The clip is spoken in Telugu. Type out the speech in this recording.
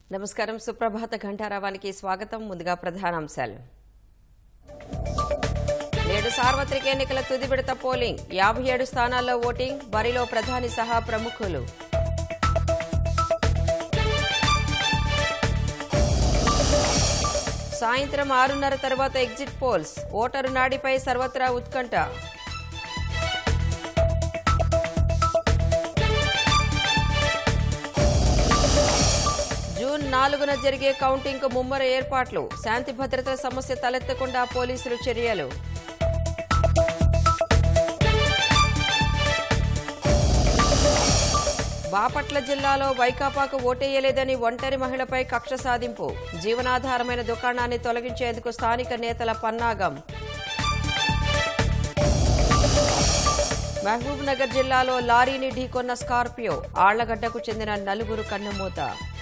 నమస్కారం సుప్రభాత ఘంటారావానికి స్వాగతం ముందుగా ప్రధానాంశాలు నేడు సార్వత్రిక ఎన్నికల తుది విడత పోలింగ్ యాభై ఏడు స్థానాల్లో ఓటింగ్ బరిలో ప్రధాని సహా ప్రముఖులు సాయంత్రం ఆరున్నర తర్వాత ఎగ్జిట్ పోల్స్ ఓటరు నాడిపై సర్వత్రా ఉత్కంఠ జూన్ నాలుగున జరిగే కౌంటింగ్ కు ముమ్మర ఏర్పాట్లు శాంతి భద్రతల సమస్య తలెత్తకుండా పోలీసులు చర్యలు బాపట్ల జిల్లాలో వైకాపాకు ఓటేయలేదని ఒంటరి మహిళపై కక్ష సాధింపు జీవనాధారమైన దుకాణాన్ని తొలగించేందుకు స్థానిక నేతల పన్నాగం మహబూబ్ నగర్ జిల్లాలో లారీని ఢీకొన్న స్కార్పియో ఆళ్లగడ్డకు చెందిన నలుగురు కన్నుమూత